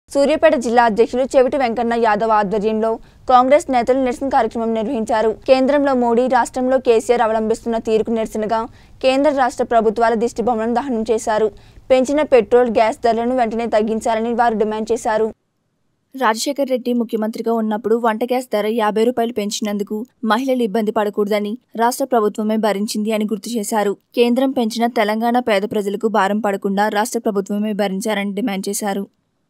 సూర్యాపేట జిల్లా అధ్యక్షులు చెవిటి వెంకన్న యాదవ్ ఆధ్వర్యంలో కాంగ్రెస్ నేతలు నిరసన కార్యక్రమం నిర్వహించారు కేంద్రంలో మోడీ రాష్ట్రంలో కేసీఆర్ అవలంబిస్తున్న తీరుకు నిరసనగా కేంద్ర రాష్ట్ర ప్రభుత్వాల దిష్టిబొమ్మలను దహనం చేశారు పెంచిన పెట్రోల్ గ్యాస్ ధరలను వెంటనే తగ్గించాలని వారు డిమాండ్ చేశారు రాజశేఖర్ రెడ్డి ముఖ్యమంత్రిగా ఉన్నప్పుడు వంట గ్యాస్ ధర యాభై రూపాయలు పెంచినందుకు మహిళలు ఇబ్బంది పడకూడదని రాష్ట్ర ప్రభుత్వమే భరించింది అని గుర్తు చేశారు కేంద్రం పెంచిన తెలంగాణ పేద ప్రజలకు భారం పడకుండా రాష్ట్ర ప్రభుత్వమే భరించారని డిమాండ్ చేశారు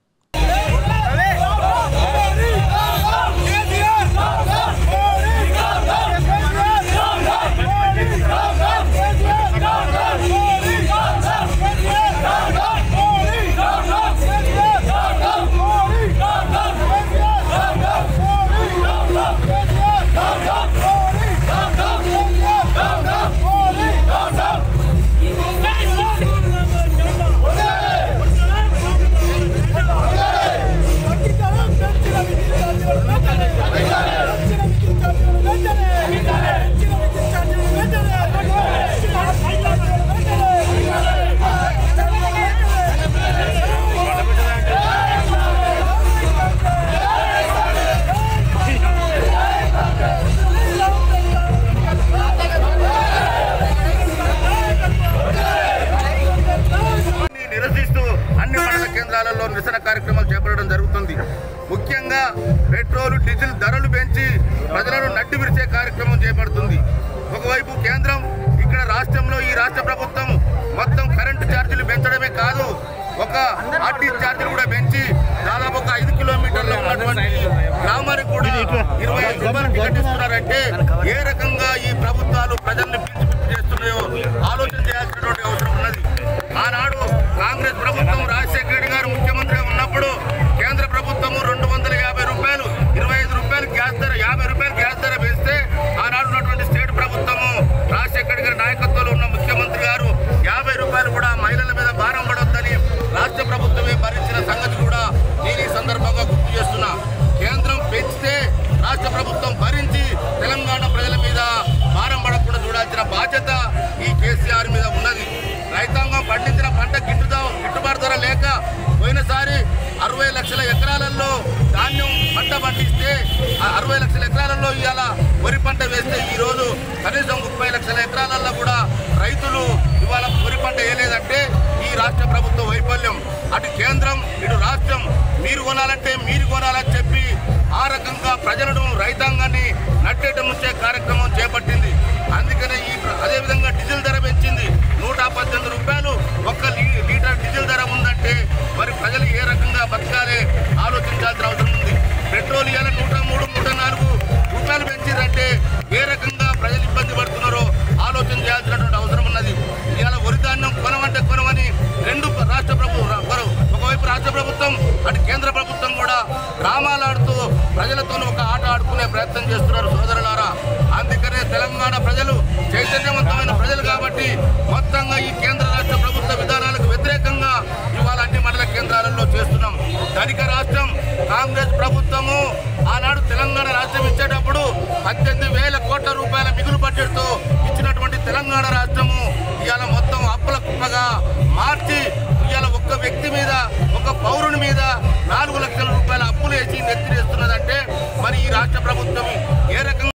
దీన్ని నిరసిస్తూ అన్ని మండల కేంద్రాలలో నిరసన కార్యక్రమాలు చేపట్టడం జరుగుతుంది ముఖ్యంగా పెట్రోల్ డీజిల్ ధరలు పెంచి ప్రజలను నడ్డి విరిచే కార్యక్రమం చేపడుతుంది ఒకవైపు కేంద్రం ఇక్కడ రాష్ట్రంలో ఈ రాష్ట్ర ప్రభుత్వం మొత్తం కరెంటు ఛార్జీలు పెంచడమే కాదు ఒక ఆర్టీ ఛార్జీలు కూడా పెంచి దాదాపు ఒక ఐదు కిలోమీటర్ల ఉన్నటువంటి గ్రామానికి కూడా ఇరవై ఐదు రూపాయలు టికెట్ ఇస్తున్నారంటే ఏ రకంగా ఈ ప్రభుత్వాలు ప్రజల్ని పిలిచి పిలిచి చేస్తున్నాయో ఆలోచన చేయాల్సినటువంటి అవసరం ఉన్నది ఆనాడు కాంగ్రెస్ ప్రభుత్వం రాజశేఖర రెడ్డి గారు ముఖ్యమంత్రిగా ఉన్నప్పుడు కేంద్ర ప్రభుత్వము రెండు వందల యాభై రూపాయలు ఇరవై ఐదు రూపాయలు గ్యాస్ ధర యాభై రూపాయలు గ్యాస్ ధర పెంచితే ఆనాడు ఉన్నటువంటి స్టేట్ ప్రభుత్వము రాజశేఖర రెడ్డి గారి నాయకత్వంలో ఉన్న ముఖ్యమంత్రి గారు యాభై రూపాయలు కూడా మహిళల మీద భారం పడొద్దని రాష్ట్ర ప్రభుత్వమే భరించిన సంగతి కూడా నేను ఈ సందర్భంగా గుర్తు చేస్తున్నా కేంద్రం పెంచితే రాష్ట్ర ప్రభుత్వం భరించి తెలంగాణ ప్రజల మీద భారం పడకుండా చూడాల్సిన బాధ్యత ఈ కేసీఆర్ మీద ఉన్నది రైతాంగం పండించిన పంట గిట్టుదా గిట్టుబాటు ధర లేక పోయినసారి అరవై లక్షల ఎకరాలలో ధాన్యం పంట పండిస్తే ఆ అరవై లక్షల ఎకరాలలో ఇవాళ వరి పంట వేస్తే ఈ రోజు కనీసం ముప్పై లక్షల ఎకరాలలో కూడా రైతులు ఇవాళ వరి పంట వేయలేదంటే ఈ రాష్ట్ర ప్రభుత్వ వైఫల్యం అటు కేంద్రం ఇటు రాష్ట్రం మీరు కొనాలంటే మీరు కొనాలని చెప్పి ఆ రకంగా ప్రజలను రైతాంగాన్ని నట్టేట ముంచే కార్యక్రమం చేపట్టింది అందుకనే ఈ ప్ర- అదేవిధంగా డీజిల్ ధర పెంచింది నూట పద్దెనిమిది రూపాయలు ఒక్క లీ- లీటర్ డీజిల్ ధర ఉందంటే మరి ప్రజలు ఏ రకంగా బతకాలి ఆలోచించాల్సిన అవసరం ఉంది పెట్రోల్ ఇవాళ నూట మూడు నూట నాలుగు రూపాయలు పెంచిందంటే ఏ రకంగా ప్రజలు ఇబ్బంది పడుతున్నారో ఆలోచన చేయాల్సినటువంటి అవసరం ఉన్నది ఇవాళ వరి ధాన్యం కొనమంటే కొనమని రెండు రాష్ట్ర ప్రభు రా- కొర- ఒకవైపు రాష్ట్ర ప్రభుత్వం అటు కేంద్ర ప్రభుత్వం కూడా డ్రామాలాడుతూ ప్రజలతో ఒక ఆట ఆడుకునే ప్రయత్నం చేస్తున్నారు సోదరులారా అందుకనే తెలంగాణ ప్రజలు చైతన్యవంతమైన ప్రజలు కాబట్టి మొత్తంగా ఈ కేంద్ర రాష్ట్ర ప్రభుత్వ విధానాలకు వ్యతిరేకంగా ఇవాళ అన్ని మండల కేంద్రాలలో చేస్తున్నాం ధనిక రాష్ట్రం కాంగ్రెస్ ప్రభుత్వము ఆనాడు తెలంగాణ రాష్ట్రం ఇచ్చేటప్పుడు పద్దెనిమిది వేల కోట్ల రూపాయల మిగులు బడ్జెట్తో ఇచ్చినటువంటి తెలంగాణ రాష్ట్రము ఇవాళ మొత్తం అప్పుల కుప్పగా మార్చి ఇవాళ ఒక్క వ్యక్తి మీద ఒక పౌరుని మీద నాలుగు లక్షల రూపాయల అప్పులు వేసి నెత్తిరేస్తున్నదంటే మరి ఈ రాష్ట్ర ప్రభుత్వం